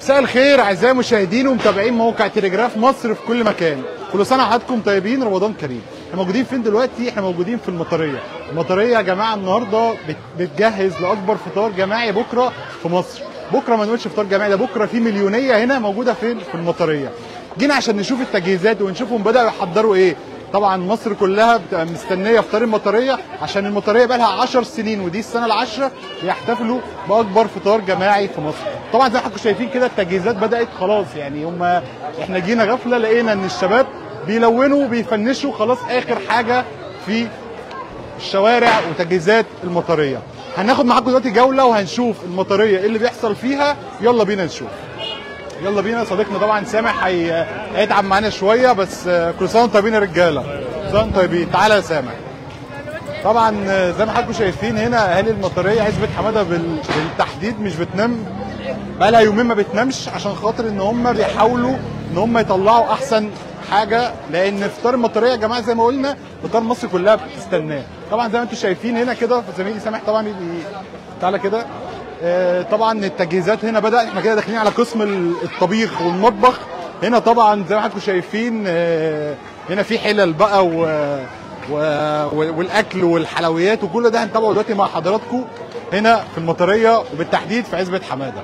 مساء الخير اعزائي المشاهدين ومتابعين موقع تليجراف مصر في كل مكان كل سنه وحضراتكم طيبين رمضان كريم احنا موجودين فين دلوقتي احنا موجودين في المطريه المطريه يا جماعه النهارده بت- بتجهز لاكبر فطار جماعي بكره في مصر بكره ما نقولش فطار جماعي ده بكره في مليونيه هنا موجوده فين في المطريه جينا عشان نشوف التجهيزات ونشوفهم بداوا يحضروا ايه طبعا مصر كلها بتبقى مستنيه فطار المطريه عشان المطريه بقى لها 10 سنين ودي السنه العاشره بيحتفلوا باكبر فطار جماعي في مصر طبعا زي ما حضراتكم شايفين كده التجهيزات بدات خلاص يعني هم احنا جينا غفله لقينا ان الشباب بيلونوا وبيفنشوا خلاص اخر حاجه في الشوارع وتجهيزات المطريه هناخد معاكم دلوقتي جوله وهنشوف المطريه ايه اللي بيحصل فيها يلا بينا نشوف يلا بينا صديقنا طبعا سامح هي- هيتعب معانا شويه بس آه، كل سنه وانتم طيبين يا رجاله كل سنه وانتم طيبين تعالى يا سامح طبعا آه، زي ما حضراتكم شايفين هنا اهالي المطريه عزبه حماده بال- بالتحديد مش بتنام بقى لها يومين ما بتنامش عشان خاطر ان هم بيحاولوا ان هم يطلعوا احسن حاجه لان فطار المطريه يا جماعه زي ما قلنا فطار مصر كلها بتستناه طبعا زي ما انتم شايفين هنا كده زميلي سامح طبعا بي... تعالى كده آه، طبعا التجهيزات هنا بدا احنا كده داخلين على قسم ال- الطبيخ والمطبخ هنا طبعا زي ما حضراتكم شايفين آه، هنا في حلل بقى و... و... و- والاكل والحلويات وكل ده هنتابعه دلوقتي مع حضراتكم هنا في المطريه وبالتحديد في عزبه حماده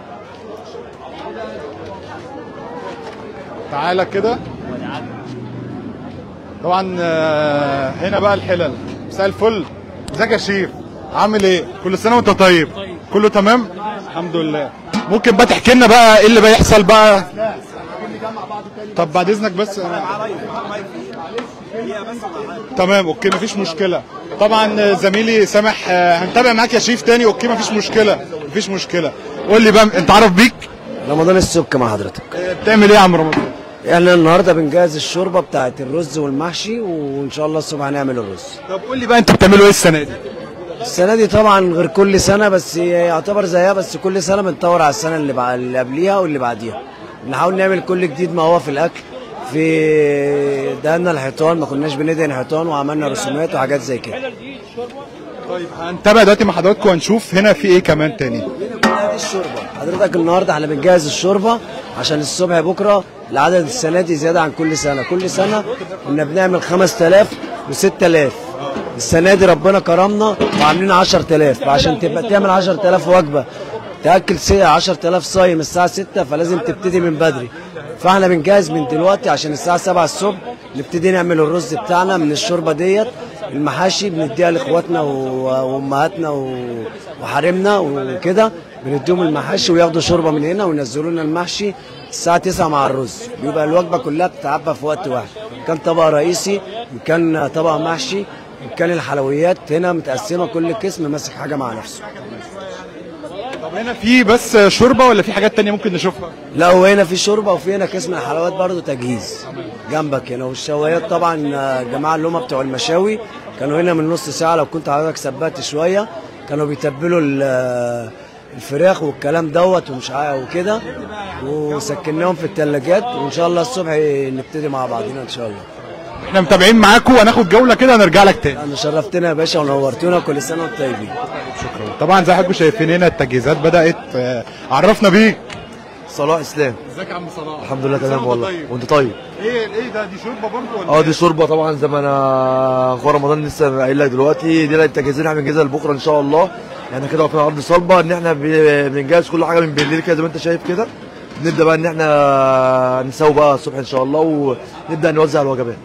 تعالى كده طبعا آه، هنا بقى الحلل مساء الفل ازيك يا شيف عامل ايه كل سنه وانت طيب كله تمام الحمد لله ممكن بقى تحكي لنا بقى ايه اللي بيحصل بقى طب بعد اذنك بس تمام اوكي مفيش مشكله طبعا آه، زميلي سامح آه، هنتابع معاك يا شيف تاني اوكي مفيش مشكله مفيش مشكله قول لي بقى انت عارف بيك رمضان السبك مع حضرتك آه، بتعمل ايه يا عم رمضان احنا النهارده بنجهز الشوربه بتاعت الرز والمحشي وان شاء الله الصبح هنعمل الرز طب قول لي بقى انتوا بتعملوا ايه السنه دي السنه دي طبعا غير كل سنه بس هي يعتبر زيها بس كل سنه بنطور على السنه اللي, بع... اللي قبليها واللي بعديها بنحاول نعمل كل جديد ما هو في الاكل في دهنا الحيطان ما كناش بندهن حيطان وعملنا رسومات وحاجات زي كده طيب هنتابع دلوقتي مع حضراتكم وهنشوف هنا في ايه كمان تاني دي الشوربه حضرتك النهارده احنا بنجهز الشوربه عشان الصبح بكره العدد السنه دي زياده عن كل سنه كل سنه كنا بنعمل 5000 و6000 السنه دي ربنا كرمنا وعاملين 10000 عشان تبقى تعمل 10000 وجبه تاكل سي 10000 صايم الساعه 6 فلازم تبتدي من بدري فاحنا بنجهز من دلوقتي عشان الساعه 7 الصبح نبتدي نعمل الرز بتاعنا من الشوربه ديت المحاشي بنديها لاخواتنا و- وامهاتنا و- وحريمنا وكده بنديهم المحاشي وياخدوا شوربه من هنا وينزلوا لنا المحشي الساعه 9 مع الرز بيبقى الوجبه كلها بتتعبى في وقت واحد كان طبق رئيسي وكان طبق محشي وكان الحلويات هنا متقسمه كل قسم ماسك حاجه مع نفسه طب هنا في بس شوربه ولا في حاجات تانية ممكن نشوفها لا وهنا في شوربه وفي هنا قسم الحلويات برضو تجهيز جنبك هنا والشوايات طبعا آه، الجماعه اللي هم بتوع المشاوي كانوا هنا من نص ساعه لو كنت حضرتك ثبت شويه كانوا بيتبلوا ال- آه، الفراخ والكلام دوت ومش عارف وكده وسكناهم في الثلاجات وان شاء الله الصبح نبتدي مع بعضنا ان شاء الله احنا متابعين معاكم وهناخد جوله كده هنرجع لك تاني انا شرفتنا يا باشا ونورتونا كل سنه وانتم طيبين طبعا زي ما حضراتكم شايفين هنا التجهيزات بدات آه، عرفنا بيك صلاح اسلام ازيك يا عم صلاح الحمد لله كل سنة تمام وأنت والله طيب. وانت طيب ايه ايه ده دي شوربه برضه ولا اه إيه؟ دي شوربه طبعا زي ما انا اخويا رمضان لسه قايل لك دلوقتي دي التجهيزات احنا بنجهزها لبكره ان شاء الله احنا كده واقفين على ارض صلبه ان احنا ب- بنجهز كل حاجه من بالليل كده زي ما انت شايف كده نبدا بقى ان احنا نسوي بقى الصبح ان شاء الله ونبدا نوزع الوجبات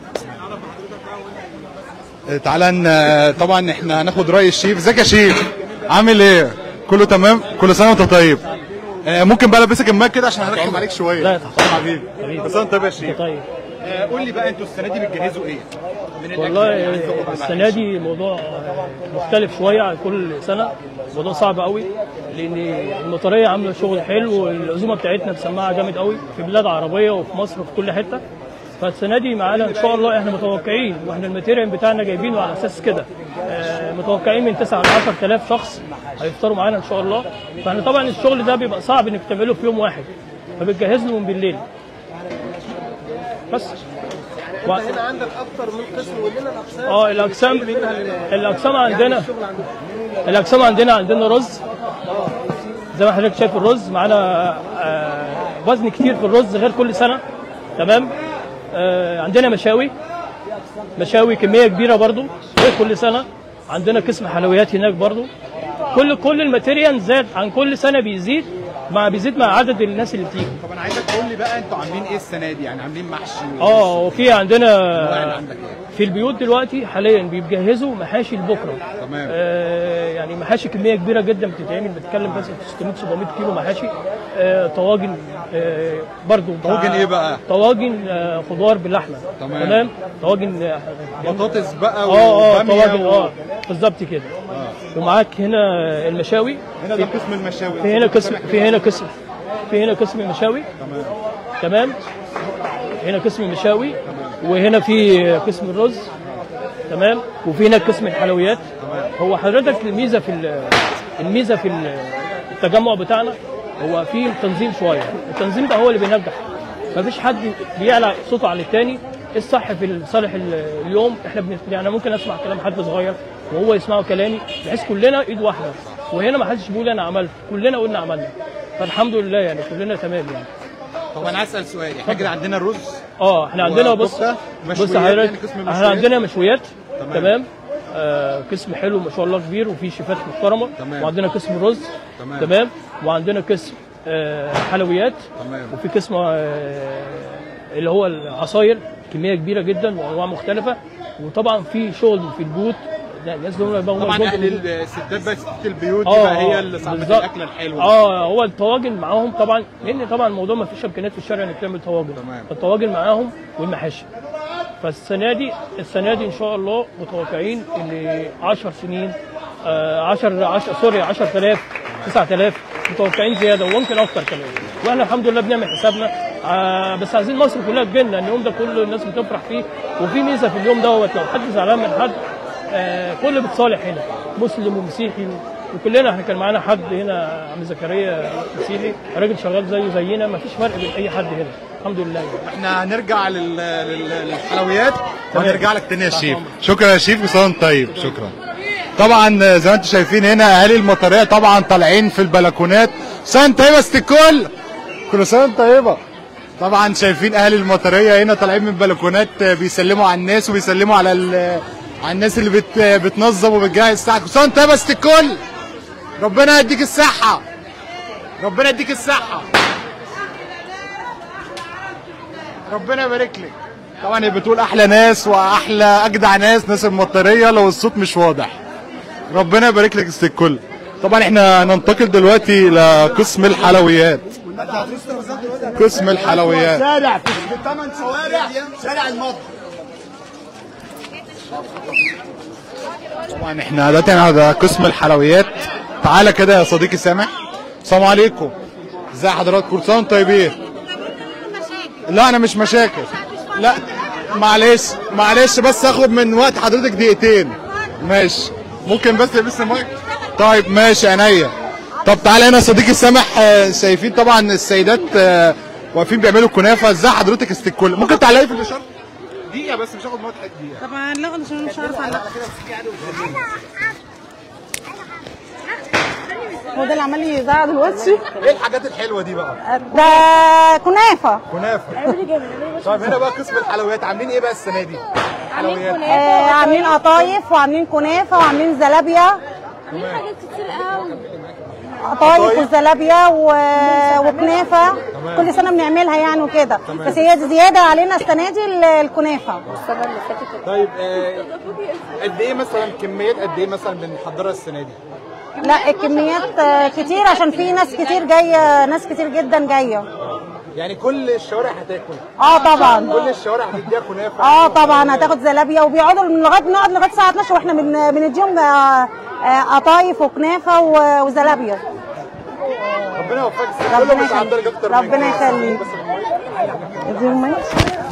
آه، تعالى ن- طبعا احنا هناخد راي الشيف ازيك يا شيف عامل ايه كله تمام كل سنه وانت طيب آه، ممكن بقى البسك المايك كده عشان هرخم عليك شويه لا، تحت حبيبي كل سنه وانت طيب يا شيف طيب آه، قول لي بقى انتوا السنه دي بتجهزوا ايه من الأكل والله يعني عايز أقول السنه دي موضوع مختلف شويه عن كل سنه موضوع صعب قوي لان المطريه عامله شغل حلو والعزومه بتاعتنا مسمعه جامد قوي في بلاد عربيه وفي مصر وفي كل حته فالسنه دي معانا ان شاء الله احنا متوقعين واحنا الماتيريال بتاعنا جايبينه على اساس كده آه، متوقعين من 9 ل 10000 شخص هيفطروا معانا ان شاء الله فاحنا طبعا الشغل ده بيبقى صعب انك تعمله في يوم واحد فبتجهز له من بالليل بس و... هنا عندك اكتر من قسم ولنا الاقسام اه الاقسام الاقسام عندنا الاقسام عندنا عندنا رز زي ما حضرتك شايف الرز معانا آه، وزن كتير في الرز غير كل سنه تمام آه عندنا مشاوي مشاوي كميه كبيره برضو غير كل سنه عندنا قسم حلويات هناك برضو كل كل الماتيريال زاد عن كل سنه بيزيد مع بيزيد مع عدد الناس اللي بتيجي طب انا عايزك تقول لي بقى انتوا عاملين ايه السنه دي يعني عاملين محشي اه وفي عندنا عندك ايه في البيوت دلوقتي حاليا بيجهزوا محاشي لبكره تمام. آه يعني محاشي كميه كبيره جدا بتتعمل بتتكلم بس في 600 700 كيلو محاشي آه طواجن آه برضو مع- طواجن إيه بقى؟ طواجن آه خضار باللحمه تمام. تمام طواجن آه بطاطس بقى اه اه وبامية طواجن و- اه بالظبط كده ومعاك هنا المشاوي هنا ده قسم المشاوي في هنا قسم في هنا قسم في هنا قسم المشاوي تمام تمام هنا قسم المشاوي وهنا في قسم الرز تمام وفي هنا قسم الحلويات هو حضرتك الميزه في ال- الميزه في ال- التجمع بتاعنا هو في تنظيم شويه التنظيم ده هو اللي بينجح مفيش حد بيعلى صوته على التاني الصح في صالح ال- اليوم احنا بن... يعني ممكن اسمع كلام حد صغير وهو يسمعه كلامي بحيث كلنا ايد واحده وهنا ما حدش بيقول انا عملت كلنا قلنا عملنا فالحمد لله يعني كلنا تمام يعني طب انا هسال سؤال احنا كده عندنا الرز اه احنا عندنا بص وكفتة، بص مشويات، حضرتك يعني قسم المشويات. احنا عندنا مشويات تمام. تمام آه قسم حلو ما شاء الله كبير وفي شيفات محترمه تمام. وعندنا قسم رز تمام. تمام وعندنا قسم آه حلويات تمام. وفي قسم آه اللي هو العصاير كميه كبيره جدا وانواع مختلفه وطبعا في شغل في البيوت لا، الناس دول بقوا طبعا موجود اهل في البيوت. الستات بقى ستات البيوت دي اه بقى هي آه، اللي صاحبه بالظبط. الاكله الحلوه اه هو الطواجن معاهم طبعا لان طبعا الموضوع ما فيش امكانيات في الشارع انك تعمل طواجن تمام. الطواجن معاهم والمحاشي فالسنه دي السنه دي ان شاء الله متوقعين ان 10 سنين 10 10 سوري 10000 9000 متوقعين زياده وممكن اكتر كمان واحنا الحمد لله بنعمل حسابنا آه بس عايزين مصر كلها تجيلنا اليوم ده كله الناس بتفرح فيه وفي ميزه في اليوم دوت لو حد زعلان من حد آه كل بتصالح هنا مسلم ومسيحي وكلنا احنا كان معانا حد هنا عم زكريا مسيحي راجل شغال زيه زينا ما فيش فرق بين اي حد هنا الحمد لله يعني. احنا هنرجع لل... لل... للحلويات وهنرجع لك تاني يا شيف شكرا يا شيف وسنه وأنت طيب شكرا طبعا زي ما انتم شايفين هنا اهالي المطريه طبعا طالعين في البلكونات سنه وأنت طيبه ست الكل كل سنه وأنت طيبه طبعا شايفين اهل المطريه هنا طالعين من البلكونات بيسلموا على الناس وبيسلموا على ال... على الناس اللي بت... بتنظم وبتجهز الساعه كل سنه وأنت طيبه ست الكل ربنا يديك الصحه ربنا يديك الصحه ربنا يبارك لك طبعا هي بتقول احلى ناس واحلى اجدع ناس ناس المطريه لو الصوت مش واضح ربنا يبارك لك است الكل طبعا احنا ننتقل دلوقتي لقسم الحلويات قسم الحلويات شارع في ثمان شوارع شارع المطر طبعا احنا دلوقتي على قسم الحلويات تعالى كده يا صديقي سامح السلام عليكم ازي حضراتكم كل سنه وانتم طيبين لا انا مش مشاكل لا معلش معلش بس اخد من وقت حضرتك دقيقتين ماشي ممكن بس لبس المايك طيب ماشي عينيا طب تعالى هنا يا صديقي سامح آه، شايفين طبعا السيدات آه، واقفين بيعملوا كنافه ازاي حضرتك است الكل ممكن تعلقي في الاشاره دقيقه بس مش هاخد وقت دقيقه طبعا لا عشان مش عارفه على هو ده اللي عمال يزعق دلوقتي ايه الحاجات الحلوه دي بقى ده كنافه كنافه طيب هنا بقى قسم الحلويات عاملين ايه بقى السنه دي؟ حلويات آه عاملين قطايف وعاملين كنافه وعاملين زلابيا قطايف وزلابيا و... وكنافه كل سنه بنعملها يعني وكده بس هي زياده علينا السنه دي ال- الكنافه طيب آه، قد ايه مثلا كميات قد ايه مثلا بنحضرها السنه دي؟ لا الكميات آه، كتير عشان في ناس كتير جايه ناس كتير جدا جايه يعني كل الشوارع هتاكل اه طبعا كل الشوارع هتديها كنافه اه طبعا هتاخد زلابيا وبيقعدوا من لغايه بنقعد لغايه الساعه 12 واحنا بن- بنديهم آه، آه، قطايف وكنافه و- وزلابيا ربنا يوفقك السنه كله ربنا مش عندك يخليك. اكتر من ربنا كده. يخليك. بس المايك. اديهم ميه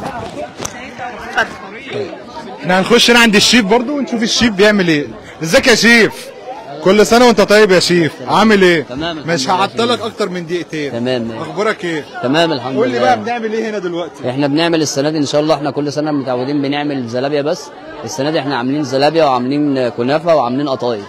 احنا هنخش هنا عند الشيف برضو ونشوف الشيف بيعمل ايه ازيك يا شيف كل سنه وانت طيب يا شيف عامل ايه تمام، الحمد مش لله هعطلك اكتر من دقيقتين تمام ماشي. اخبارك ايه تمام الحمد قول لي لله بقى بنعمل ايه هنا دلوقتي احنا بنعمل السنه دي ان شاء الله احنا كل سنه متعودين بنعمل زلابيا بس السنه دي احنا عاملين زلابيا وعاملين كنافه وعاملين قطايف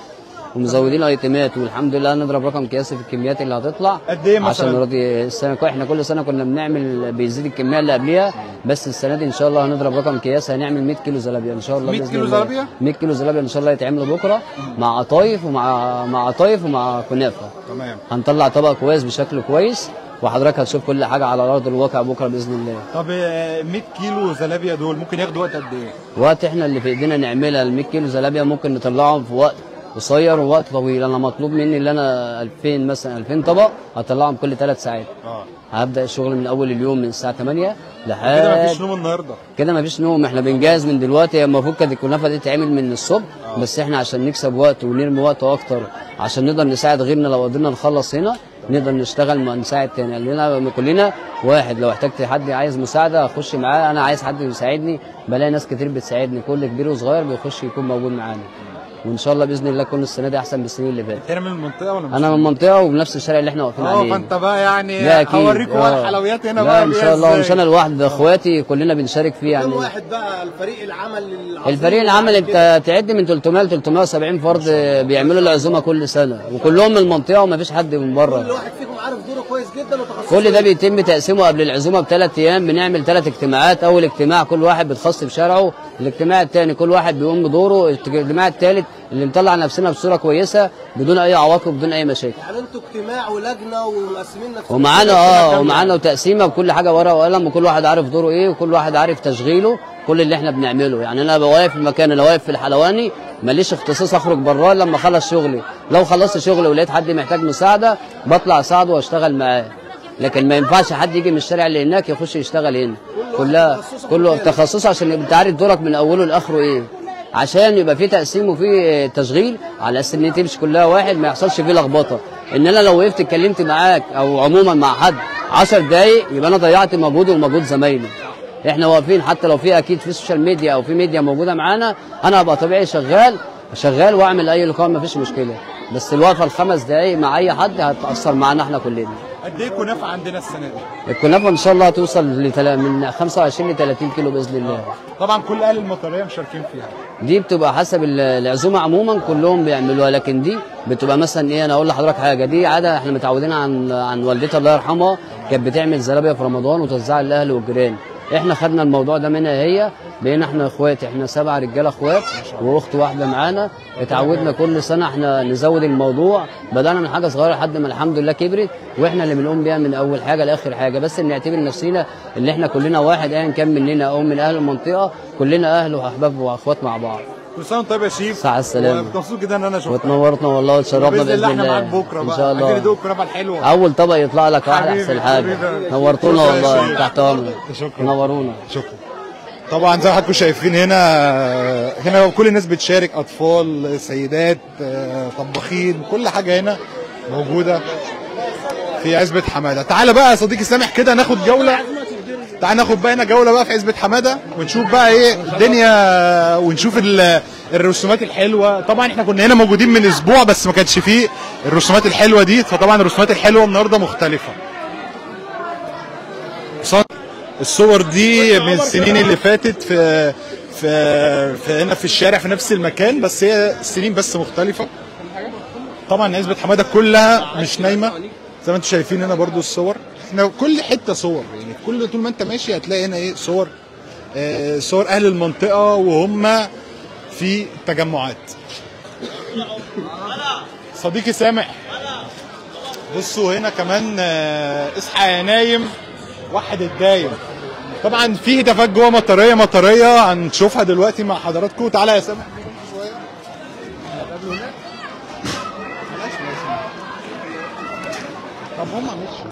ومزودين ايتمات والحمد لله نضرب رقم قياسي في الكميات اللي هتطلع قد إيه مثلاً؟ عشان نرضي السنه احنا كل سنه كنا بنعمل بيزيد الكميه اللي قبليها بس السنه دي ان شاء الله هنضرب رقم قياسي هنعمل 100 كيلو زلابيا ان شاء الله 100 بإذن كيلو الله. زلابيا؟ 100 كيلو زلابيا ان شاء الله يتعملوا بكره مع قطايف ومع مع قطايف ومع كنافه تمام هنطلع طبق كويس بشكل كويس وحضرتك هتشوف كل حاجه على ارض الواقع بكره باذن الله طب آه، 100 كيلو زلابيا دول ممكن ياخدوا وقت قد ايه؟ وقت احنا اللي في ايدينا نعملها ال 100 كيلو زلابيا ممكن نطلعهم في وقت قصير ووقت طويل انا مطلوب مني اللي انا 2000 مثلا 2000 طبق هطلعهم كل ثلاث ساعات اه هبدا الشغل من اول اليوم من الساعه 8 كده مفيش لحد نوم النهارده كده مفيش نوم احنا بنجهز من دلوقتي هي المفروض كانت الكنافه دي تتعمل من الصبح بس احنا عشان نكسب وقت ونرمي وقت اكتر عشان نقدر نساعد غيرنا لو قدرنا نخلص هنا نقدر نشتغل ما نساعد تاني لان كلنا واحد لو احتجت حد عايز مساعده اخش معاه انا عايز حد يساعدني بلاقي ناس كتير بتساعدني كل كبير وصغير بيخش يكون موجود معانا وان شاء الله باذن الله تكون السنه دي احسن من السنين اللي فاتت هنا من المنطقه ولا مش انا من المنطقه وبنفس الشارع اللي احنا واقفين اه عليه فانت بقى يعني لا اكيد هوريكم بقى آه. الحلويات هنا لا بقى ان بيها شاء الله إزاي. مش انا لوحدي ده اخواتي كلنا بنشارك فيه يعني واحد بقى الفريق العمل العظيم الفريق العمل انت تعد من 300 ل 370 فرد بيعملوا العزومه كل سنه وكلهم من المنطقه وما فيش حد من كل بره واحد فيكم عارف دوره كويس جدا وتخصصه كل ده بيتم تقسيمه قبل العزومه بثلاث ايام بنعمل ثلاث اجتماعات اول اجتماع كل واحد بيتخصص بشارعه الاجتماع الثاني كل واحد بيقوم بدوره الاجتماع الثالث اللي نطلع نفسنا بصوره كويسه بدون اي عواقب بدون اي مشاكل يعني انتوا اجتماع ولجنه ومقسمين نفسكم ومعانا اه ومعانا وتقسيمه بكل حاجه ورقه وقلم وكل واحد عارف دوره ايه وكل واحد عارف تشغيله كل اللي احنا بنعمله يعني انا بواقف في المكان انا واقف في الحلواني ماليش اختصاص اخرج براه لما اخلص شغلي لو خلصت شغلي ولقيت حد محتاج مساعده بطلع اساعده واشتغل معاه لكن ما ينفعش حد يجي من الشارع اللي هناك يخش يشتغل هنا كلها كله تخصصه عشان يبقى انت عارف دورك من اوله لاخره ايه عشان يبقى في تقسيم وفي تشغيل على اساس ان هي تمشي كلها واحد ما يحصلش فيه لخبطه ان انا لو وقفت اتكلمت معاك او عموما مع حد 10 دقايق يبقى انا ضيعت مجهودي ومجهود زمايلي احنا واقفين حتى لو في اكيد في سوشيال ميديا او في ميديا موجوده معانا انا هبقى طبيعي شغال شغال واعمل اي لقاء مفيش مشكله بس الوقفه الخمس دقايق مع اي حد هتاثر معانا احنا كلنا قد ايه كنافه عندنا السنه دي؟ الكنافه ان شاء الله هتوصل لتلا- من 25 ل 30 كيلو باذن الله طبعا كل اهل المطريه مشاركين فيها دي بتبقى حسب ال- العزومه عموما كلهم بيعملوها لكن دي بتبقى مثلا ايه انا اقول لحضرتك حاجه دي عاده احنا متعودين عن عن والدتي الله يرحمها كانت بتعمل زلابيه في رمضان وتوزعها للاهل والجيران احنا خدنا الموضوع ده منها هي بقينا احنا اخوات احنا سبعه رجاله اخوات واخت واحده معانا اتعودنا كل سنه احنا نزود الموضوع بدانا من حاجه صغيره لحد ما الحمد لله كبرت واحنا اللي بنقوم بيها من اول حاجه لاخر حاجه بس نعتبر نفسنا اللي احنا كلنا واحد ايا كان مننا او من اهل المنطقه كلنا اهل واحباب واخوات مع بعض كل سنه وانت طيب يا شيف ساعة السلامة. مبسوط جدا ان انا شفتك وتنورتنا والله وتشرفنا باذن باذن الله احنا الله معاك بكره ان بقى شاء عايزين الله ندوق الكنافه الحلوه اول طبق يطلع لك واحد حبيبي، احسن حاجه حبيبي. نورتونا شكرا يا والله شيخ. تحت امرك شكرا. نورونا شكرا طبعا زي ما حضراتكم شايفين هنا هنا كل الناس بتشارك اطفال سيدات آه، طباخين كل حاجه هنا موجوده في عزبة حماده تعالى بقى يا صديقي سامح كده ناخد جوله تعال ناخد بقى هنا جوله بقى في عزبة حماده ونشوف بقى ايه الدنيا ونشوف ال- الرسومات الحلوه طبعا احنا كنا هنا موجودين من اسبوع بس ما كانش فيه الرسومات الحلوه دي فطبعا الرسومات الحلوه النهارده مختلفه صوت الصور دي من السنين اللي فاتت في في, في هنا في الشارع في نفس المكان بس هي السنين بس مختلفه طبعا عزبة حماده كلها مش نايمه زي ما انتم شايفين هنا برضو الصور احنا كل حته صور يعني كل طول ما انت ماشي هتلاقي هنا ايه صور آه، صور اهل المنطقه وهم في تجمعات صديقي سامح بصوا هنا كمان آه، اصحى يا نايم وحد الدايم طبعا في هتافات جوه مطريه مطريه هنشوفها دلوقتي مع حضراتكم تعالى يا سامح شويه قبل هناك بلاش بلاش. طب هم مشوا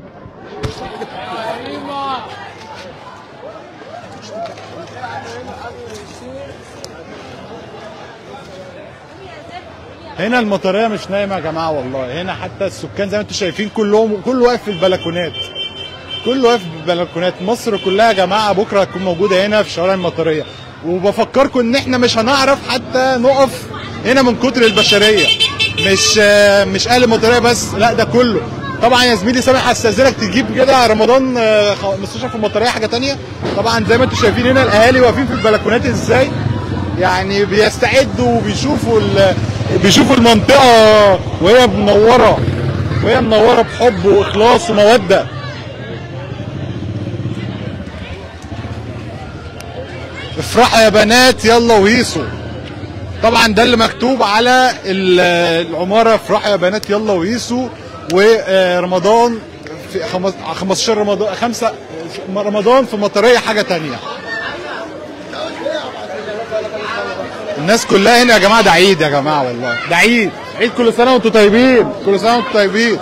هنا المطريه مش نايمه يا جماعه والله هنا حتى السكان زي ما انتم شايفين كلهم كله واقف في البلكونات كله واقف في البلكونات مصر كلها يا جماعه بكره هتكون موجوده هنا في شوارع المطريه وبفكركم ان احنا مش هنعرف حتى نقف هنا من كتر البشريه مش آه، مش اهل المطريه بس لا ده كله طبعا يا زميلي سامح هستاذنك تجيب كده رمضان آه، خ- مستشفى في المطريه حاجه تانية طبعا زي ما انتم شايفين هنا الاهالي واقفين في البلكونات ازاي يعني بيستعدوا وبيشوفوا ال- بيشوفوا المنطقه وهي منوره وهي منوره بحب واخلاص وموده افرحوا يا بنات يلا وهيصوا طبعا ده اللي مكتوب على ال- العماره افرحوا يا بنات يلا وهيصوا ورمضان في خمس- 15 رمضان خمسة رمضان في مطريه حاجه تانية الناس كلها هنا يا جماعه ده عيد يا جماعه والله ده عيد عيد كل سنه وانتم طيبين كل سنه وانتم طيبين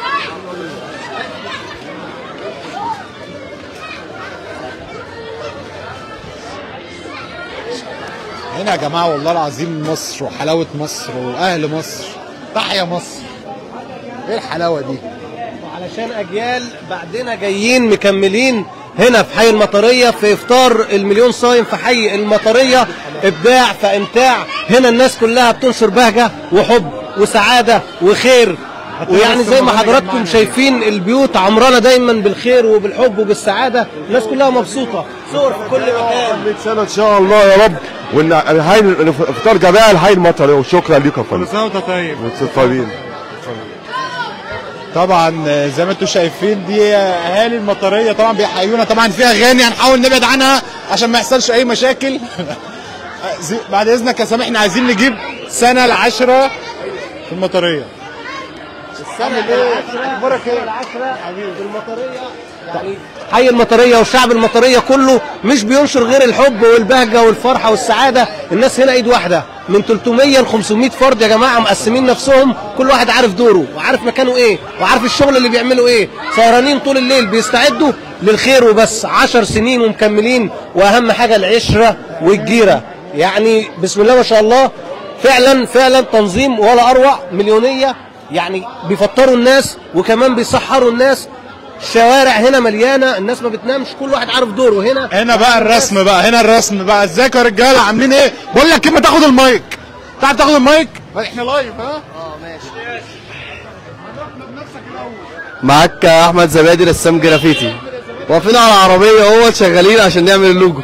هنا يا جماعه والله العظيم مصر وحلاوه مصر واهل مصر تحيا مصر ايه الحلاوه دي علشان اجيال بعدنا جايين مكملين هنا في حي المطريه في افطار المليون صايم في حي المطريه ابداع فامتاع هنا الناس كلها بتنشر بهجه وحب وسعاده وخير ويعني زي ما حضراتكم شايفين البيوت عمرانه دايما بالخير وبالحب وبالسعاده الناس كلها مبسوطه صور في كل مكان 100 سنه ان شاء الله يا رب وان الهاي الافطار جميع الهاي المطري وشكرا لكم يا فندم كل سنه وانتم طيب وانتم طيبين طبعا آه، زي ما انتم شايفين دي اهالي المطريه طبعا بيحيونا طبعا في اغاني هنحاول نبعد عنها عشان ما يحصلش اي مشاكل آه، زي- بعد اذنك يا سامح احنا عايزين نجيب سنه العشره في المطريه السنه ايه اخبارك ايه يعني حي المطريه والشعب المطريه كله مش بينشر غير الحب والبهجه والفرحه والسعاده الناس هنا ايد واحده من 300 ل 500 فرد يا جماعه مقسمين نفسهم كل واحد عارف دوره وعارف مكانه ايه وعارف الشغل اللي بيعمله ايه سهرانين طول الليل بيستعدوا للخير وبس 10 سنين ومكملين واهم حاجه العشره والجيره يعني بسم الله ما شاء الله فعلا فعلا تنظيم ولا اروع مليونيه يعني بيفطروا الناس وكمان بيسحروا الناس الشوارع هنا مليانه الناس ما بتنامش كل واحد عارف دوره هنا هنا بقى الرسم بقى هنا الرسم بقى ازيكم يا رجاله عاملين ايه بقول لك كلمه تاخد المايك تعرف تاخد المايك احنا لايف ها معاك احمد زبادي رسام جرافيتي واقفين على العربيه اهو شغالين عشان نعمل اللوجو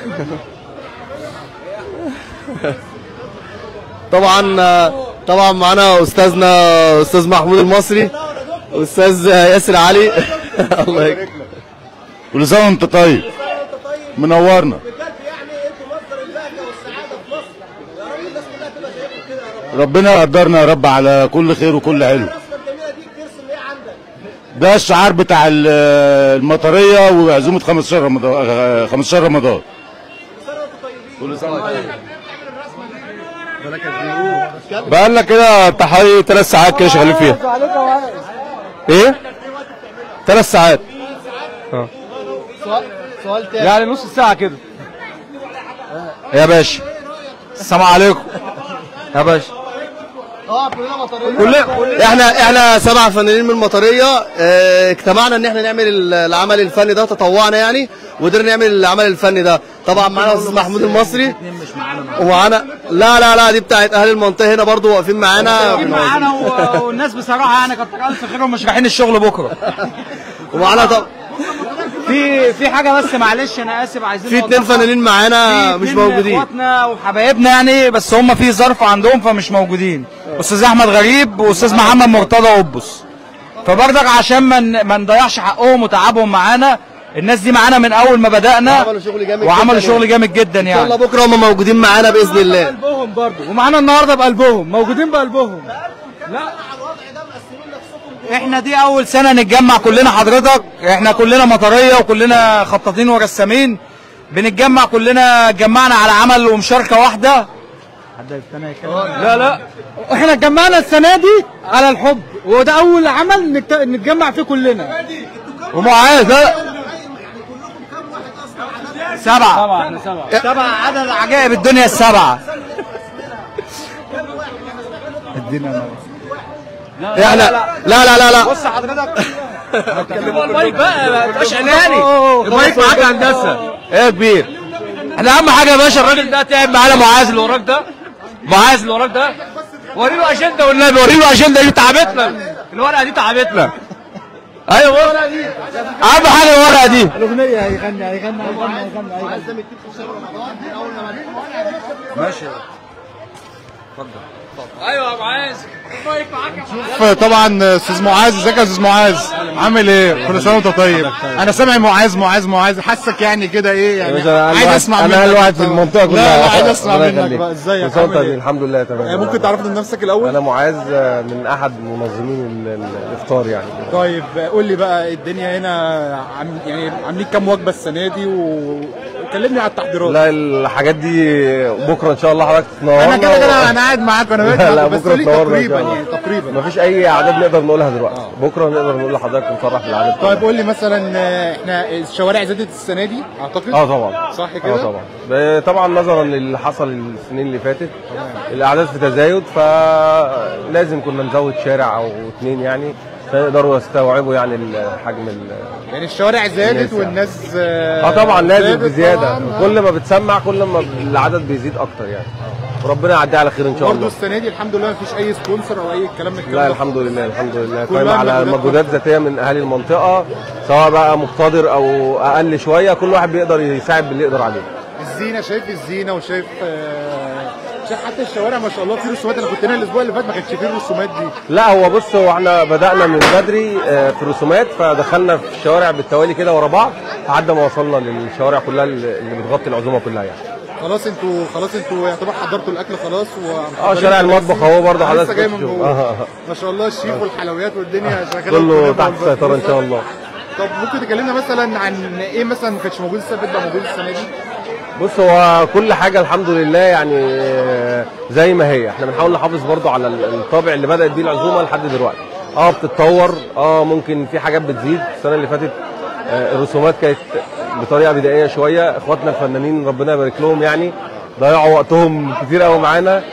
طبعا طبعا معانا استاذنا استاذ محمود المصري استاذ ياسر علي الله يكرمك كل سنه وانت طيب منورنا ربنا يقدرنا يا رب على كل خير وكل حلو ده الشعار بتاع ال- المطريه وعزومه 15 رمضان 15 رمضان كل سنه وانت طيب بقى لنا كده تحوالي ثلاث ساعات كده شغالين فيها ايه؟ ثلاث ساعات يعني نص ساعة كده يا باشا السلام عليكم يا باشا كل احنا احنا سبع فنانين من المطريه اه، اجتمعنا ان احنا نعمل ال- العمل الفني ده تطوعنا يعني وقدرنا نعمل العمل الفني ده طبعا معانا استاذ محمود المصري ومعانا لا لا لا دي بتاعت اهل المنطقه هنا برضو واقفين معانا معانا و- والناس بصراحه يعني كتر الف خيرهم مش رايحين الشغل بكره ومعانا طب في في حاجه بس معلش انا اسف عايزين في اتنين نوضحها. فنانين معانا في مش اتنين موجودين اخواتنا وحبايبنا يعني بس هم في ظرف عندهم فمش موجودين استاذ احمد غريب واستاذ محمد مرتضى قبس فبرضك عشان ما ن- ما نضيعش حقهم وتعبهم معانا الناس دي معانا من اول ما بدانا وعملوا شغل جامد وعملوا جدا شغل جامد جدا ان شاء الله يعني بكره هم موجودين معانا باذن الله بقلبهم برضه ومعانا النهارده بقلبهم موجودين بقلبهم لا احنا دي اول سنه نتجمع كلنا حضرتك احنا كلنا مطريه وكلنا خطاطين ورسامين بنتجمع كلنا اتجمعنا على عمل ومشاركه واحده لا لا احنا اتجمعنا السنه دي على الحب وده اول عمل نت- نتجمع فيه كلنا ومعاذ لا سبعة طبعا سبعة سبعة عدد عجائب الدنيا السبعة احنا لا لا لا لا بص حضرتك المايك بقى ما تبقاش اناني المايك معاك يا هندسه ايه يا كبير احنا اهم حاجه يا باشا الراجل ده تعب معانا معاذ اللي وراك ده معاذ اللي وراك ده وري له اجنده والنبي وري له اجنده دي تعبتنا الورقه دي تعبتنا ايوه الورقه دي اهم حاجه الورقه دي ماشي اتفضل ايوه يا معاذ شوف طبعا استاذ معاذ ازيك يا استاذ معاذ عامل ايه كل سنه وانت طيب انا سامع معاذ معاذ معاذ حاسك يعني كده ايه يعني عايز اسمع منك انا اقل واحد في طبعاً. المنطقه كلها لا لا عايز اسمع ربنا منك يخليك. بقى ازيك كل سنة وأنت عامل طيب، ايه الحمد لله تمام آه، ممكن تعرفني نفسك الاول انا معاذ آه، من احد منظمين ال- ال- الافطار يعني طيب قول لي بقى الدنيا هنا عم يعني عاملين كام وجبه السنه دي وكلمني على التحضيرات لا الحاجات دي بكره ان شاء الله حضرتك تنورنا انا كده كده انا قاعد معاك وانا لا بقيت لا بس بكره قول لي تنورنا إن تقريبا شاء الله. يعني تقريبا مفيش اي اعداد نقدر نقولها دلوقتي بكره نقدر نقول لحضرتك ونصرح بالعدد طيب قول لي مثلا آه، احنا الشوارع زادت السنه دي اعتقد اه طبعا صح اه كده طبعا ب- طبعا نظرا للي حصل السنين اللي فاتت الاعداد في تزايد فلازم كنا نزود شارع او اتنين يعني عشان يقدروا يستوعبوا يعني الحجم ال- يعني الشوارع زادت الناس يعني. والناس اه طبعا لازم زادت بزياده طبعاً. كل ما بتسمع كل ما العدد بيزيد اكتر يعني وربنا يعديها على خير ان شاء برضه الله السنه دي الحمد لله مفيش اي سبونسر او اي كلام من الكلام لا ده. الحمد لله الحمد لله كلها قايم على مجهودات مجهودات ذاتيه من اهالي المنطقه سواء بقى مقتدر او اقل شويه كل واحد بيقدر يساعد باللي يقدر عليه الزينه شايف الزينه وشايف آه، شايف حتى الشوارع ما شاء الله في رسومات انا كنت هنا الاسبوع اللي فات ما كانش فيه الرسومات دي لا هو بص هو احنا بدانا من بدري آه، في الرسومات فدخلنا في الشوارع بالتوالي كده ورا بعض لحد ما وصلنا للشوارع كلها اللي اللي بتغطي العزومه كلها يعني خلاص انتوا خلاص انتوا يعتبر حضرتوا الاكل خلاص اه شارع المطبخ اهو برضه حضرتك حضرتك لسه جاي من تشوف. جوه آه. ما شاء الله الشيف والحلويات والدنيا شغاله كله والكنافة تحت السيطره ان شاء الله طب ممكن تكلمنا مثلا عن ايه مثلا ما كانش موجود السنه اللي فاتت بقى موجود السنه دي بص هو كل حاجه الحمد لله يعني آه، زي ما هي احنا بنحاول نحافظ برضو على ال- الطابع اللي بدات بيه العزومه لحد دلوقتي اه بتتطور اه ممكن في حاجات بتزيد السنه اللي فاتت آه، الرسومات كانت بطريقه بدائيه شويه اخواتنا الفنانين ربنا يبارك لهم يعني ضيعوا وقتهم كتير قوي معانا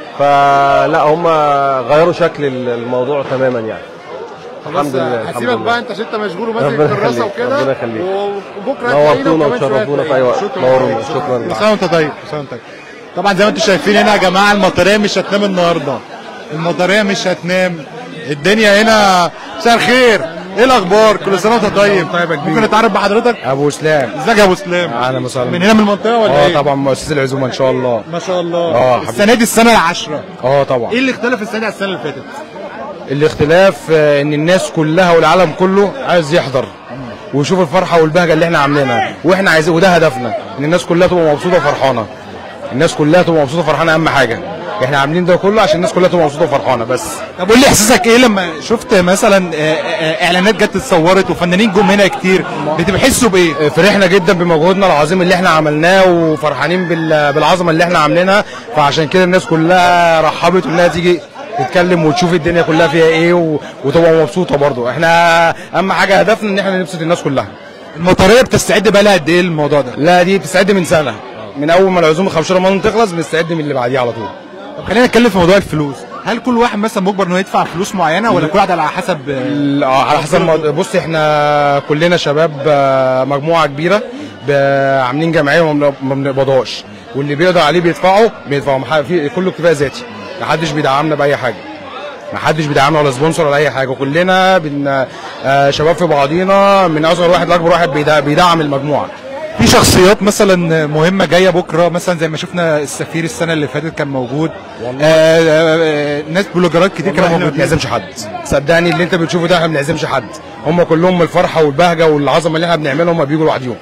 فلا هم غيروا شكل الموضوع تماما يعني خلاص الحمد لله الحمد هسيبك لله. بقى انت عشان انت مشغول وماسك ربنا الكراسه يخليك، وكده ربنا يخليك. وبكره هتلاقينا نورتونا وكمان شوية وشرفتونا في اي وقت شكرا نورونا شكرا كل سنه وانت طيب كل سنه وانت طيب طبعا زي ما انتم شايفين هنا يا جماعه المطريه مش هتنام النهارده المطريه مش هتنام الدنيا هنا مساء الخير ايه الاخبار كل سنه وانت طيب ممكن نتعرف بحضرتك ابو اسلام ازيك يا ابو سلام اهلا وسهلا من هنا من المنطقه ولا اه ايه طبعا مؤسسه العزومه ان شاء الله ما شاء الله اه حبيبي. السنه دي السنه العاشره اه طبعا ايه اللي اختلف السنه دي عن السنه اللي فاتت الاختلاف آه، ان الناس كلها والعالم كله عايز يحضر ويشوف الفرحه والبهجه اللي احنا عاملينها واحنا عايزين وده هدفنا ان الناس كلها تبقى مبسوطه وفرحانه الناس كلها تبقى مبسوطه وفرحانه اهم حاجه احنا عاملين ده كله عشان الناس كلها تبقى مبسوطه وفرحانه بس طب قول لي احساسك ايه لما شفت مثلا آه، آه، اعلانات جت اتصورت وفنانين جم هنا كتير بتحسوا بايه فرحنا جدا بمجهودنا العظيم اللي احنا عملناه وفرحانين بال- بالعظمه اللي احنا عاملينها فعشان كده الناس كلها رحبت انها تيجي تتكلم وتشوف الدنيا كلها فيها ايه و... وتبقى مبسوطه برضو احنا اهم حاجه هدفنا ان احنا نبسط الناس كلها المطريه بتستعد بقى لها قد ايه الموضوع ده لا دي بتستعد من سنه من اول ما العزومه 15 رمضان تخلص بنستعد من اللي بعديها على طول طب خلينا نتكلم في موضوع الفلوس هل كل واحد مثلا مجبر انه يدفع فلوس معينه ولا كل واحد على حسب ال- اه على حسب ما بص احنا كلنا شباب آه، مجموعه كبيره ب- عاملين جمعيه وما بن- ما بنقبضهاش واللي بيقدر عليه بيدفعه بيدفعه مح- في كله اكتفاء ذاتي محدش بيدعمنا باي حاجه محدش بيدعمنا ولا سبونسر ولا اي حاجه كلنا بن آه، شباب في بعضينا من اصغر واحد لاكبر واحد بيدع- بيدعم المجموعه في شخصيات مثلا مهمه جايه بكره مثلا زي ما شفنا السفير السنه اللي فاتت كان موجود آه آه آه ناس بلوجرات كتير والله كانوا احنا ما موجودين بنعزمش حد صدقني اللي انت بتشوفه ده احنا ما بنعزمش حد هم كلهم من الفرحه والبهجه والعظمه اللي احنا بنعملها هم بيجوا لوحدهم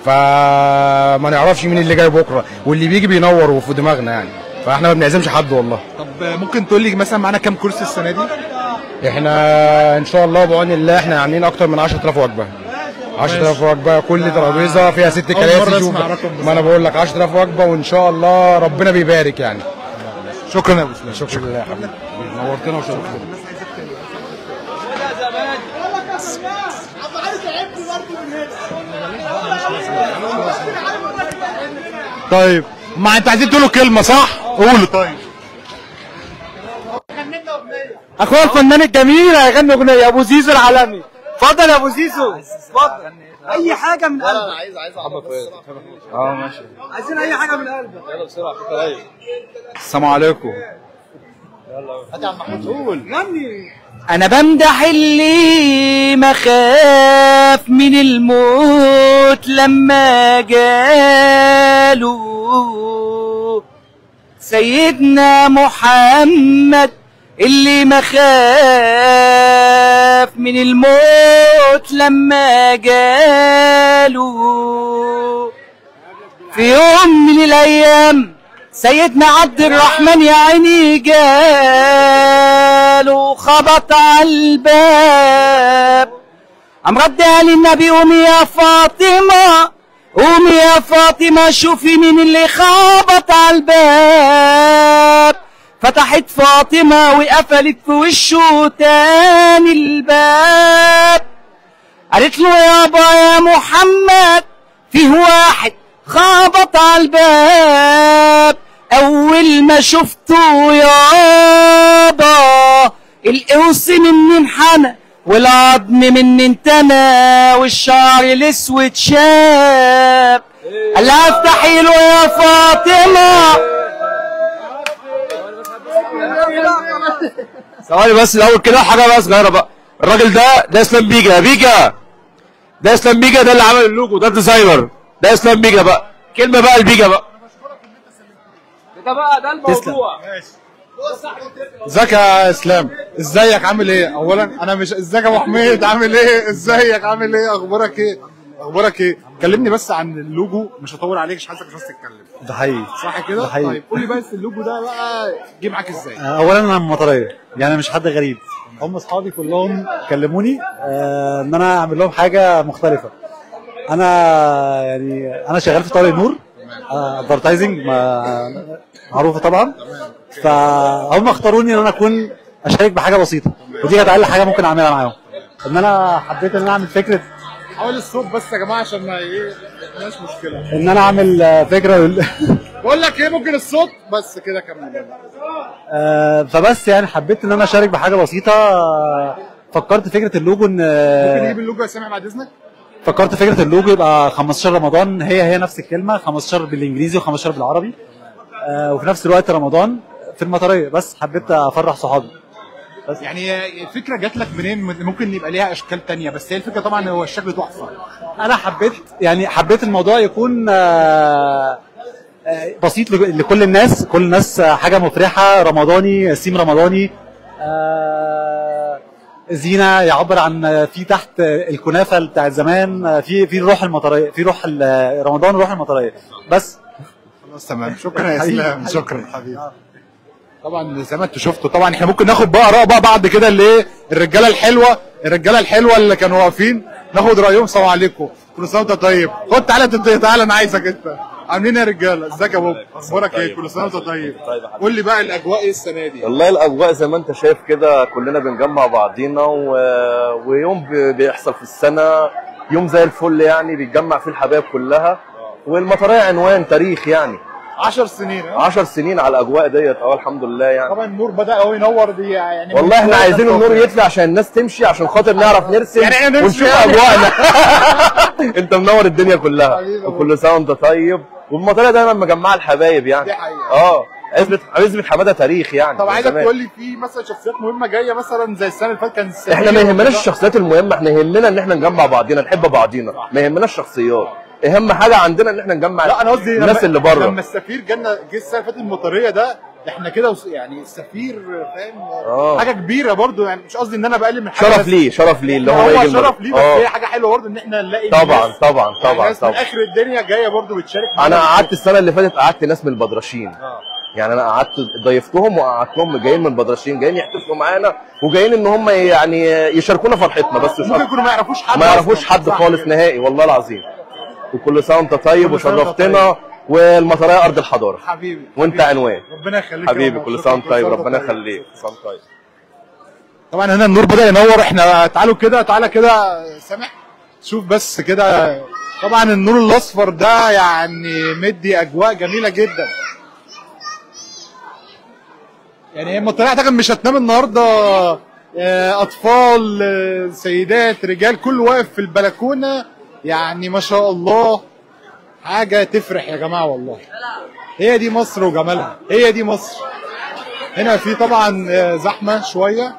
فما نعرفش مين اللي جاي بكره واللي بيجي بينور وفي دماغنا يعني فاحنا ما بنعزمش حد والله طب آه، ممكن تقول لي مثلا معانا كام كرسي السنه دي احنا ان شاء الله بعون الله احنا عاملين اكتر من 10000 وجبه 10000 وجبه كل ترابيزه فيها ست أول مرة كراسي شوف أسمع رقم ما انا بقول لك 10000 وجبه وان شاء الله ربنا بيبارك يعني شكرا يا ابو سلام شكرا لله يا حبيبي نورتنا وشرفتنا طيب ما انت عايزين تقولوا كلمه صح قولوا طيب اخويا الفنان الجميل هيغني اغنيه ابو زيزو العالمي اتفضل يا ابو زيزو اتفضل اي حاجه من قلبك عايز عايز اه ماشي عايزين اي حاجه من قلبك يلا بسرعه السلام عليكم هات يا عم محمود قول غني انا بمدح اللي ما خاف من الموت لما جاله سيدنا محمد اللي ما خاف من الموت لما جاله في يوم من الايام سيدنا عبد الرحمن يا عيني جاله خبط على الباب قام رد قال النبي قومي يا فاطمه قومي يا فاطمه شوفي مين اللي خبط على الباب فتحت فاطمه وقفلت في وشه تاني الباب قالت له يابا يا محمد فيه واحد خبط على الباب اول ما شفته يابا القوس مني انحنى والعظم مني انتنى والشعر الاسود شاب قال لها افتحي له يا فاطمه ثواني بس الاول كده حاجه بقى صغيره بقى الراجل ده ده اسلام بيجا بيجا ده اسلام بيجا ده اللي عمل اللوجو ده الديزاينر ده اسلام بيجا بقى كلمه بقى البيجا بقى ده بقى ده الموضوع ازيك يا اسلام ازيك عامل ايه اولا انا مش ازيك يا ابو حميد عامل ايه ازيك عامل ايه اخبارك ايه اخبارك ايه كلمني بس عن اللوجو مش هطول عليك مش عايزك بس تتكلم ده حقيقي صح كده ده حقيقي. طيب قول لي بس اللوجو ده بقى جه معاك ازاي آه، اولا انا من المطريه يعني مش حد غريب هم اصحابي كلهم كلموني آه، ان انا اعمل لهم حاجه مختلفه انا يعني انا شغال في طارق نور ادفرتايزنج معروفه طبعا فهم اختاروني ان انا اكون اشارك بحاجه بسيطه ودي كانت اقل حاجه ممكن اعملها معاهم ان انا حبيت ان انا اعمل فكره حاول الصوت بس يا جماعه عشان ما ايه مش مشكله ان انا اعمل آه، فكره لل- بقول لك ايه ممكن الصوت بس كده كمل آه، فبس يعني حبيت ان انا اشارك بحاجه بسيطه آه، فكرت فكره اللوجو ان ممكن آه، نجيب اللوجو يا سامح بعد اذنك فكرت فكره اللوجو يبقى 15 رمضان هي هي نفس الكلمه 15 بالانجليزي و15 بالعربي آه، وفي نفس الوقت رمضان في المطريه بس حبيت افرح صحابي بس يعني الفكره جات لك منين ممكن يبقى ليها اشكال تانية بس هي الفكره طبعا هو الشكل تحفه انا حبيت يعني حبيت الموضوع يكون آه، آه، بسيط لك- لكل الناس كل الناس آه، حاجه مفرحه رمضاني سيم رمضاني آه، زينه يعبر عن آه، في تحت آه، الكنافه بتاعت زمان آه، في في روح المطريه في روح ال- رمضان روح المطريه بس خلاص تمام شكرا يا حبيبي. اسلام شكرا حبيبي طبعا زي ما انتوا شفتوا طبعا احنا ممكن ناخد بقى اراء بقى بعد كده اللي ايه الرجاله الحلوه الرجاله الحلوه اللي كانوا واقفين ناخد رايهم السلام عليكم كل سنه وانت طيب خد تعالى انت تعالى انا عايزك انت عاملين ايه يا رجاله ازيك يا بابا اخبارك ايه كل سنه وانت طيب قول لي بقى الاجواء ايه السنه دي والله الاجواء زي ما انت شايف كده كلنا بنجمع بعضينا و... ويوم بي- بيحصل في السنه يوم زي الفل يعني بيتجمع فيه الحبايب كلها والمطريه عنوان تاريخ يعني 10 سنين ها؟ 10 سنين على الاجواء ديت اه الحمد لله يعني طبعا النور بدا اهو ينور دي يعني والله احنا عايزين النور يطلع عشان الناس تمشي عشان خاطر نعرف نرسم يعني احنا نمشي ونشوف يعني. اجواءنا انت منور الدنيا كلها وكل سنه وانت طيب والمطريه دايما مجمعه الحبايب يعني دي حقيقة. اه عزبه عزبه حماده تاريخ يعني طب من عايزك زمان. تقول لي في مثلا شخصيات مهمه جايه مثلا زي السنه اللي فاتت كان السفير احنا ما يهمناش وكده. الشخصيات المهمه احنا يهمنا ان احنا نجمع بعضينا نحب بعضينا ما يهمناش الشخصيات اهم حاجه عندنا ان احنا نجمع لا انا قصدي الناس لما- اللي بره لما السفير جالنا جه السنه اللي فاتت المطريه ده احنا كده وص- يعني السفير فاهم آه. حاجه كبيره برضو يعني مش قصدي ان انا بقلل من حاجه شرف بس ليه شرف ليه اللي هو هو يجي شرف ليه بس آه. هي حاجه حلوه برضو ان احنا نلاقي طبعا ناس- طبعا يعني طبعا ناس من طبعا اخر الدنيا جايه برضو بتشارك انا معانا. قعدت السنه اللي فاتت قعدت ناس من البدرشين يعني انا قعدت ضيفتهم وقعدتهم جايين من بدرشين جايين يحتفلوا معانا وجايين ان هم يعني يشاركونا فرحتنا بس مش ممكن أكتر. يكونوا ما يعرفوش حد ما يعرفوش أصلاً. حد صح خالص كده. نهائي والله العظيم وكل سنه وانت طيب كل سنة وأنت وشرفتنا والمطريه ارض الحضاره حبيبي وانت حبيبي. عنوان ربنا يخليك يا حبيبي عمر. كل شكراً. سنه وانت كل طيب سنة وأنت ربنا طيب. يخليك كل سنه وأنت طيب طبعا هنا النور بدا ينور احنا تعالوا كده تعالى كده سامح شوف بس كده طبعا النور الاصفر ده يعني مدي اجواء جميله جدا يعني هي المطريه اعتقد مش هتنام النهارده آه، اطفال آه، سيدات رجال كل واقف في البلكونه يعني ما شاء الله حاجه تفرح يا جماعه والله هي دي مصر وجمالها هي دي مصر هنا في طبعا آه، زحمه شويه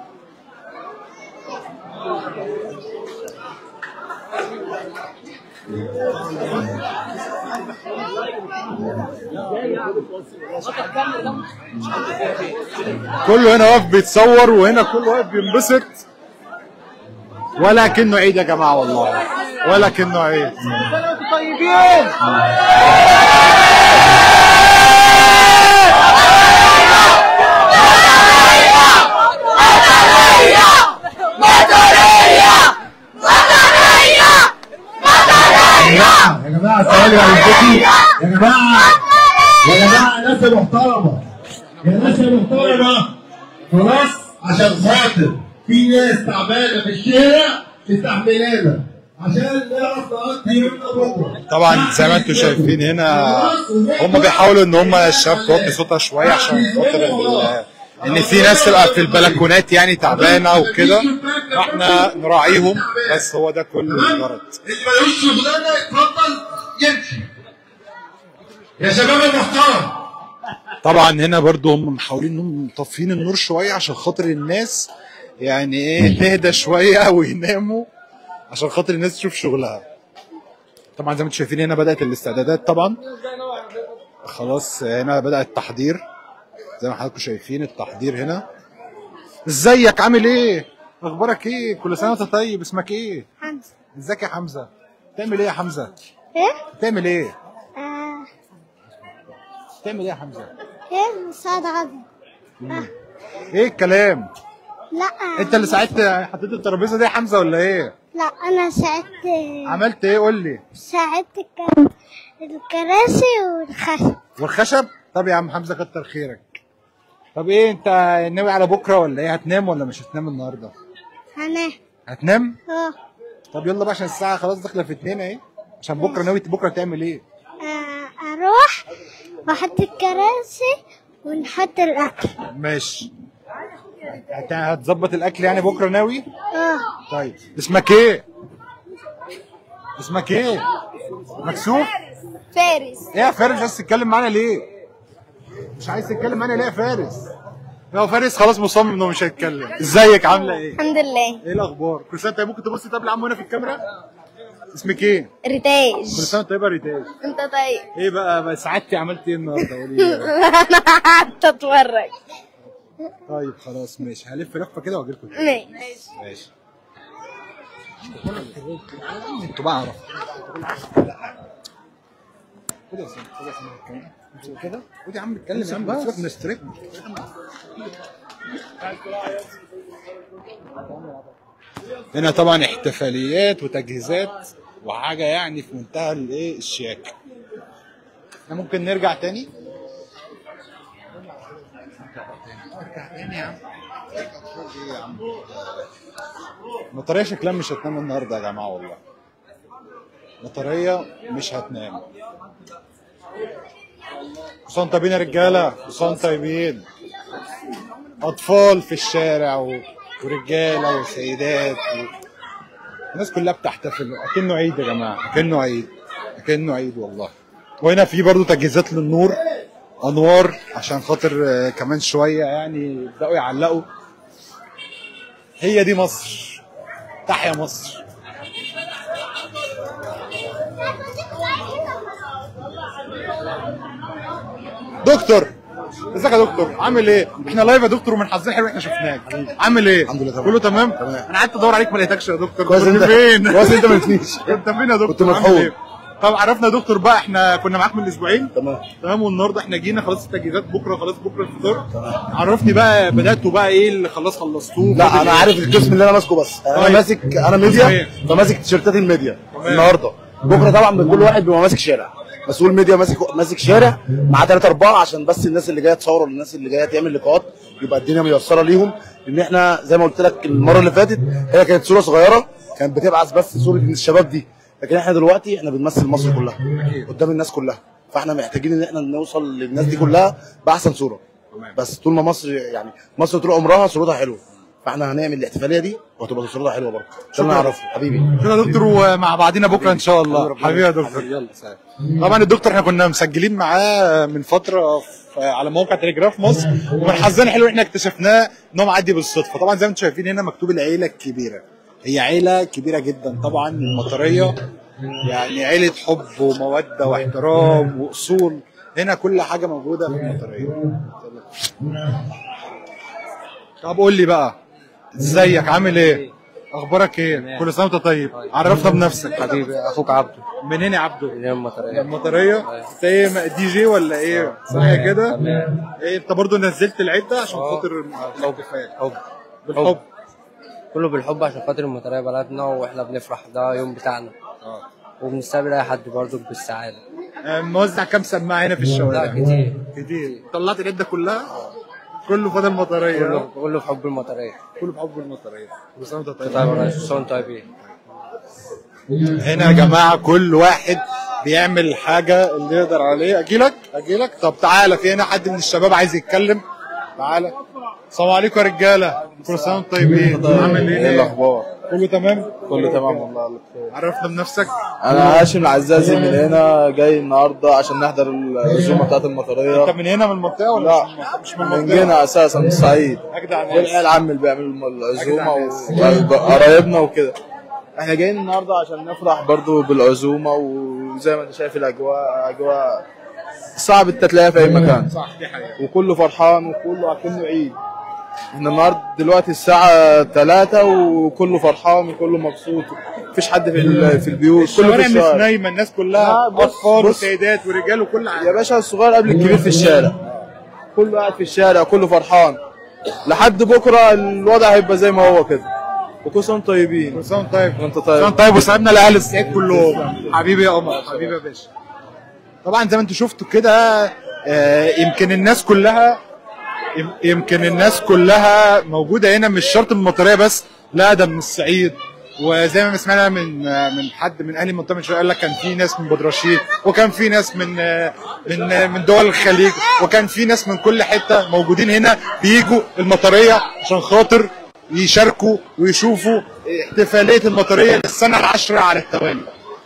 كله هنا واقف بيتصور وهنا كله واقف بينبسط ولا كأنه عيد يا جماعه والله ولا كأنه عيد طيبين يا جماعه السؤال على الفيديو يا جماعه يا جماعه الناس المحترمه يا ناس المحترمه خلاص عشان خاطر في ناس تعبانه في الشارع تستحملانا عشان نعرف نقضي يومنا بكره طبعا زي ما انتم شايفين هنا هم بيحاولوا ان هم الشباب توطي صوتها شويه عشان خاطر ال- ان في ناس تبقى في البلكونات يعني تعبانه وكده احنا نراعيهم بس هو ده كل الغرض اللي ملوش شغلانه يتفضل يمشي يا شباب المحترم طبعا هنا برضو هم محاولين انهم مطفين النور شويه عشان خاطر الناس يعني ايه تهدى شويه ويناموا عشان خاطر الناس تشوف شغلها طبعا زي ما انتم شايفين هنا بدات الاستعدادات طبعا خلاص هنا بدا التحضير زي ما حضراتكم شايفين التحضير هنا ازيك عامل ايه اخبارك ايه كل سنه وانت طيب اسمك ايه حمزة ازيك يا حمزه بتعمل ايه يا حمزه ايه؟ بتعمل ايه آه. بتعمل ايه يا حمزه ايه مساعد غبي آه. ايه الكلام لا انت اللي ساعدت حطيت الترابيزه دي يا حمزه ولا ايه لا انا ساعدت عملت ايه قول لي ساعدت الك- الكراسي والخشب والخشب طب يا عم حمزه كتر خيرك طب ايه انت ناوي على بكره ولا ايه هتنام ولا مش هتنام النهارده هنام هتنام اه طب يلا بقى عشان الساعه خلاص داخله في اتنين اهي عشان بكره ناوي بكره تعمل ايه آه، اروح واحط الكراسي ونحط الاكل ماشي هت- هتظبط الاكل يعني بكره ناوي اه طيب اسمك ايه اسمك ايه مكسوف فارس ايه يا فارس مش عايز تتكلم معانا ليه مش عايز تتكلم معانا ليه يا فارس هو فارس خلاص مصمم انه مش هيتكلم ازيك عامله ايه الحمد لله ايه الاخبار كل سنه طيب ممكن تبصي طب لعمو هنا في الكاميرا اسمك ايه كل ريتاج سنه وانت طيبه يا ريتاج انت طيب ايه بقى بقى سعادتي عملت ايه النهارده قولي لي انا قعدت اتفرج طيب خلاص ماشي هلف لفه كده واجي لكم ماشي ماشي انتوا بقى عرفتوا خد يا سيدي خد يا سيدي الكاميرا. امسك كده خد يا عم اتكلم يا عم سيبك من الستريك هنا طبعا احتفاليات وتجهيزات وحاجه يعني في منتهى الايه الشياكه احنا ممكن نرجع تاني ارجع تاني يا عم ايه يا عم مطريه شكلها مش هتنام النهارده يا جماعه والله مطريه مش هتنام كل سنه وانتم طيبين يا رجاله كل سنه وانتم طيبين اطفال في الشارع و... ورجاله وسيدات و... الناس كلها بتحتفل اكنه عيد يا جماعه اكنه عيد اكنه عيد والله وهنا في برضو تجهيزات للنور انوار عشان خاطر آه، كمان شويه يعني يبداوا يعلقوا هي دي مصر تحيا مصر دكتور ازيك يا دكتور عامل ايه احنا لايف يا دكتور ومن حظنا حلو احنا شفناك عامل ايه الحمد لله تمام كله تمام انا قعدت ادور عليك ما لقيتكش يا دكتور كويس كنت انت- فين كويس انت ما لقيتنيش. انت فين يا دكتور كنت عامل مفحوط. ايه؟ طب عرفنا يا دكتور بقى احنا كنا معاك من اسبوعين تمام تمام والنهارده احنا جينا خلاص التجهيزات بكره خلاص بكره الفطار عرفني بقى بداتوا بقى ايه اللي خلاص خلصتوه لا فاضل انا ايه؟ عارف القسم اللي انا ماسكه بس انا طيب. ماسك انا تمام. ميديا فماسك تيشيرتات الميديا النهارده بكره طبعا كل واحد بيبقى ماسك شارع مسؤول ميديا ماسك ماسك شارع مع ثلاثة أربعة عشان بس الناس اللي جاية تصور والناس اللي جاية تعمل لقاءات يبقى الدنيا ميسرة ليهم لأن احنا زي ما قلت لك المرة اللي فاتت هي كانت صورة صغيرة كانت بتبعث بس صورة من الشباب دي لكن احنا دلوقتي احنا بنمثل مصر كلها قدام الناس كلها فاحنا محتاجين ان احنا نوصل للناس دي كلها بأحسن صورة بس طول ما مصر يعني مصر طول عمرها صورتها حلوه فاحنا هنعمل الاحتفاليه دي وهتبقى صورتها حلوه برضه ده اللي انا اعرفه حبيبي شكرا يا دكتور ومع بعضينا بكره ان شاء الله حبيبي يا دكتور يلا سلام طبعا الدكتور احنا كنا مسجلين معاه من فتره في على موقع تليجراف مصر ومن حظنا حلو احنا اكتشفناه ان هو معدي بالصدفه طبعا زي ما انتم شايفين هنا مكتوب العيله الكبيره هي عيله كبيره جدا طبعا المطريه يعني عيله حب وموده واحترام واصول هنا كل حاجه موجوده في المطريه طب قول لي بقى ازيك عامل ايه اخبارك ايه كل سنه وانت طيب عرفنا بنفسك حبيبي اخوك عبده منين يا عبدو من المطريه المطريه انت ايه دي جي ولا ايه صح كده ايه انت برضو نزلت العده عشان خاطر الاحتفال حب بالحب كله بالحب عشان خاطر المطريه بلدنا واحنا بنفرح ده يوم بتاعنا وبنستقبل اي حد برضه بالسعاده آه، موزع كام سماعه هنا في الشوارع لا كتير كتير طلعت العده كلها كله فاضل المطريه كله كله في حب المطريه كله في حب المطريه كل سنه وانت طيب طيب يا ريس كل طيبين هنا يا جماعه كل واحد بيعمل حاجه اللي يقدر عليه اجيلك اجيلك طب تعالى في هنا حد من الشباب عايز يتكلم تعالى السلام عليكم يا رجاله كل سنه وانتم طيبين عامل ايه ايه الاخبار؟ كله تمام كله تمام والله الله بخير عرفنا بنفسك انا هاشم العزازي من هنا جاي النهارده عشان نحضر العزومه بتاعت المطريه انت من هنا من المنطقه ولا لا مش من من المنطقه جينا اساسا من الصعيد اجدع ناس والعيال عم اللي بيعملوا العزومه أجدع ناس. وقرايبنا وكده احنا جايين النهارده عشان نفرح برضو بالعزومه وزي ما انت شايف الاجواء اجواء صعب انت تلاقيها في اي مكان صح دي حقيقه وكله فرحان وكله اكنه عيد احنا النهارده دلوقتي الساعة 3 وكله فرحان وكله مبسوط مفيش حد في ال- في البيوت كله الشوارع في مش الشارع نايمه الناس كلها لا، بص- اطفال بص. وسيدات ورجال وكل حاجه يا باشا الصغير قبل الكبير في الشارع كله قاعد في الشارع كله فرحان لحد بكره الوضع هيبقى زي ما هو كده وكل سنه وانتم طيبين كل سنه وانت طيب وانت كل طيب سنه وانت طيب وسلامنا لاهل الصعيد كلهم حبيبي يا قمر حبيبي يا باشا طبعا زي ما انتم شفتوا كده آه، يمكن الناس كلها يم- يمكن الناس كلها موجوده هنا مش شرط من المطريه بس لا ده من الصعيد وزي ما سمعنا من آه، من حد من اهل المنطقه من شويه قال لك كان في ناس من بدرشين وكان في ناس من آه، من آه، من دول الخليج وكان في ناس من كل حته موجودين هنا بيجوا المطريه عشان خاطر يشاركوا ويشوفوا احتفاليه المطريه للسنه العاشره على التوالي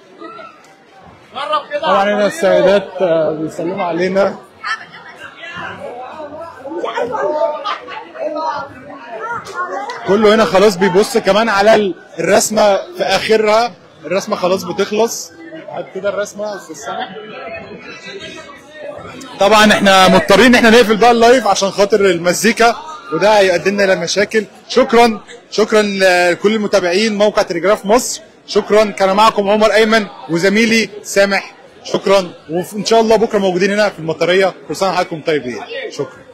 طبعا هنا السيدات آه، بيسلموا علينا كله هنا خلاص بيبص كمان على ال- الرسمه في اخرها الرسمه خلاص بتخلص بعد كده الرسمه في السنه طبعا احنا مضطرين ان احنا نقفل بقى اللايف عشان خاطر المزيكا وده هيؤدينا الى مشاكل شكرا شكرا لكل المتابعين موقع تلجراف مصر شكرا كان معكم عمر ايمن وزميلي سامح شكرا وان شاء الله بكره موجودين هنا في المطريه كل سنه وحضراتكم طيبين شكرا